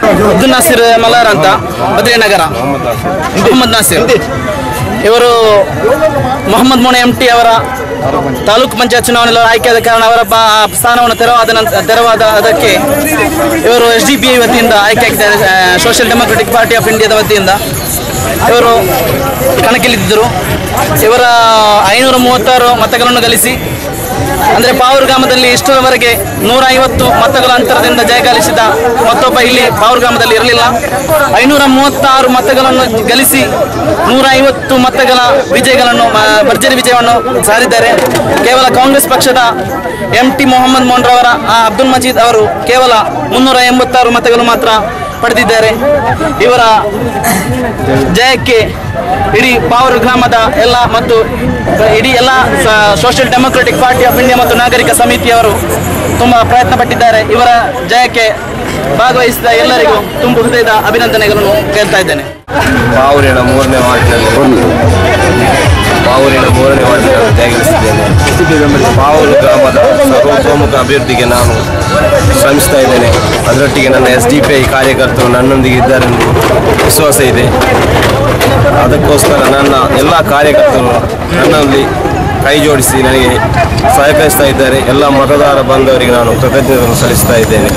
ಅಬ್ದುಲ್ ನಾಸಿರ್ ಮಲಾರ್ ಅಂತ ಬದ್ರಿನಗರ ಮೊಹಮ್ಮದ್ ನಾಸಿರ್ ಇವರು ಮೊಹಮ್ಮದ್ ಮೋನೆ ಎಂ ಟಿ ಅವರ ತಾಲೂಕು ಪಂಚಾಯತ್ ಚುನಾವಣೆಯಲ್ಲಿ ಆಯ್ಕೆಯಾದ ಕಾರಣ ಅವರ ಬಾ ಸ್ಥಾನವನ್ನು ತೆರವಾದ ನಂತರ ತೆರವಾದ ಅದಕ್ಕೆ ಇವರು ಎಸ್ ಡಿ ಪಿ ಐ ವತಿಯಿಂದ ಆಯ್ಕೆ ಆಗಿದ್ದಾರೆ ಸೋಷಿಯಲ್ ಡೆಮೊಕ್ರೆಟಿಕ್ ಪಾರ್ಟಿ ಆಫ್ ಇಂಡಿಯಾದ ವತಿಯಿಂದ ಇವರು ಕಣಕ್ಕಿಳಿದಿದ್ದರು ಇವರ ಐನೂರ ಮೂವತ್ತಾರು ಮತಗಳನ್ನು ಗಳಿಸಿ ಅಂದರೆ ಪಾವೂರು ಗ್ರಾಮದಲ್ಲಿ ಇಷ್ಟರವರೆಗೆ ನೂರ ಐವತ್ತು ಮತಗಳ ಅಂತರದಿಂದ ಜಯಗಳಿಸಿದ ಮತ್ತೊಬ್ಬ ಇಲ್ಲಿ ಪಾವೂರು ಗ್ರಾಮದಲ್ಲಿ ಇರಲಿಲ್ಲ ಐನೂರ ಮೂವತ್ತಾರು ಮತಗಳನ್ನು ಗಳಿಸಿ ನೂರ ಐವತ್ತು ಮತಗಳ ವಿಜಯಗಳನ್ನು ಆ, ಭರ್ಜರಿ ವಿಜಯವನ್ನು ಸಾರಿದ್ದಾರೆ ಕೇವಲ ಕಾಂಗ್ರೆಸ್ ಪಕ್ಷದ ಎಂ ಟಿ ಮೊಹಮ್ಮದ್ ಮೋನ್ರವರ ಆ, ಅಬ್ದುಲ್ ಮಜೀದ್ ಅವರು ಕೇವಲ ಮುನ್ನೂರ ಎಂಬತ್ತಾರು ಮತಗಳು ಮಾತ್ರ ಪಡೆದಿದ್ದಾರೆ ಇವರ ಜಯಕ್ಕೆ ಇಡೀ ಪಾವೂರು ಗ್ರಾಮದ ಎಲ್ಲ ಮತ್ತು ಇಡೀ ಎಲ್ಲ ಸೋಷಿಯಲ್ ಡೆಮೊಕ್ರೆಟಿಕ್ ಪಾರ್ಟಿ ಆಫ್ ಇಂಡಿಯಾ ಮತ್ತು ನಾಗರಿಕ ಸಮಿತಿಯವರು ತುಂಬ ಪ್ರಯತ್ನ ಪಟ್ಟಿದ್ದಾರೆ ಇವರ ಜಯಕ್ಕೆ ಭಾಗವಹಿಸಿದ ಎಲ್ಲರಿಗೂ ತುಂಬ ಹೃದಯದ ಅಭಿನಂದನೆಗಳನ್ನು ಕೇಳ್ತಾ ಇದ್ದೇನೆ ಪಾವೂರಿನ ಮೂರನೇ ವಾರ್ಡಿನಲ್ಲಿ ಪಾವೂರಿನ ಮೂರನೇ ವಾರ್ಡಿನಲ್ಲಿ ಜಯಗಳಿಸಿದ್ದೇನೆ ಪಾವೂರು ಗ್ರಾಮದ ಸರ್ವತೋಮುಖ ಅಭಿವೃದ್ಧಿಗೆ ನಾನು ಶ್ರಮಿಸ್ತಾ ಇದ್ದೇನೆ ಅದರೊಟ್ಟಿಗೆ ನನ್ನ ಎಸ್ ಡಿ ಪಿ ಐ ಕಾರ್ಯಕರ್ತರು ನನ್ನೊಂದಿಗೆ ಇದ್ದಾರೆಂದು ವಿಶ್ವಾಸ ಇದೆ ಅದಕ್ಕೋಸ್ಕರ ನನ್ನ ಎಲ್ಲ ಕಾರ್ಯಕರ್ತರು ನನ್ನಲ್ಲಿ ಕೈ ಜೋಡಿಸಿ ನನಗೆ ಸಹಕರಿಸ್ತಾ ಇದ್ದಾರೆ ಎಲ್ಲ ಮತದಾರ ಬಂದವರಿಗೆ ನಾನು ಕೃತಜ್ಞತೆಯನ್ನು ಸಲ್ಲಿಸ್ತಾ ಇದ್ದೇನೆ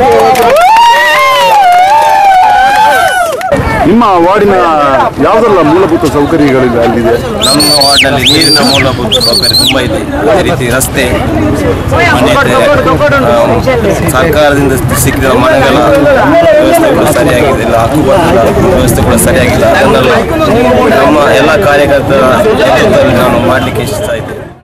ನಿಮ್ಮ ವಾರ್ಡಿನ ಯಾವುದೆಲ್ಲ ಮೂಲಭೂತ ಸೌಕರ್ಯಗಳಿದೆ ಅಲ್ಲಿದೆ ನಮ್ಮ ವಾರ್ಡ್ನಲ್ಲಿ ನೀರಿನ ಮೂಲಭೂತ ಸೌಕರ್ಯ ತುಂಬ ಇದೆ ಅದೇ ರೀತಿ ರಸ್ತೆ ಮನೆ ಇದೆ. ಆ, ಸರ್ಕಾರದಿಂದ ಸಿಕ್ಕಿದ ಮನೆಗಳ ವ್ಯವಸ್ಥೆ ಕೂಡ ಸರಿಯಾಗಿದೆ ಇಲ್ಲ ಹಕ್ಕುಪತ್ರದ ವ್ಯವಸ್ಥೆ ಕೂಡ ಸರಿಯಾಗಿಲ್ಲ ಅದನ್ನೆಲ್ಲ ನಮ್ಮ ಎಲ್ಲ ಕಾರ್ಯಕರ್ತರ ನೇತೃತ್ವದಲ್ಲಿ ನಾನು ಮಾಡಲಿಕ್ಕೆ ಇಷ್ಟ ಇದ್ದೇನೆ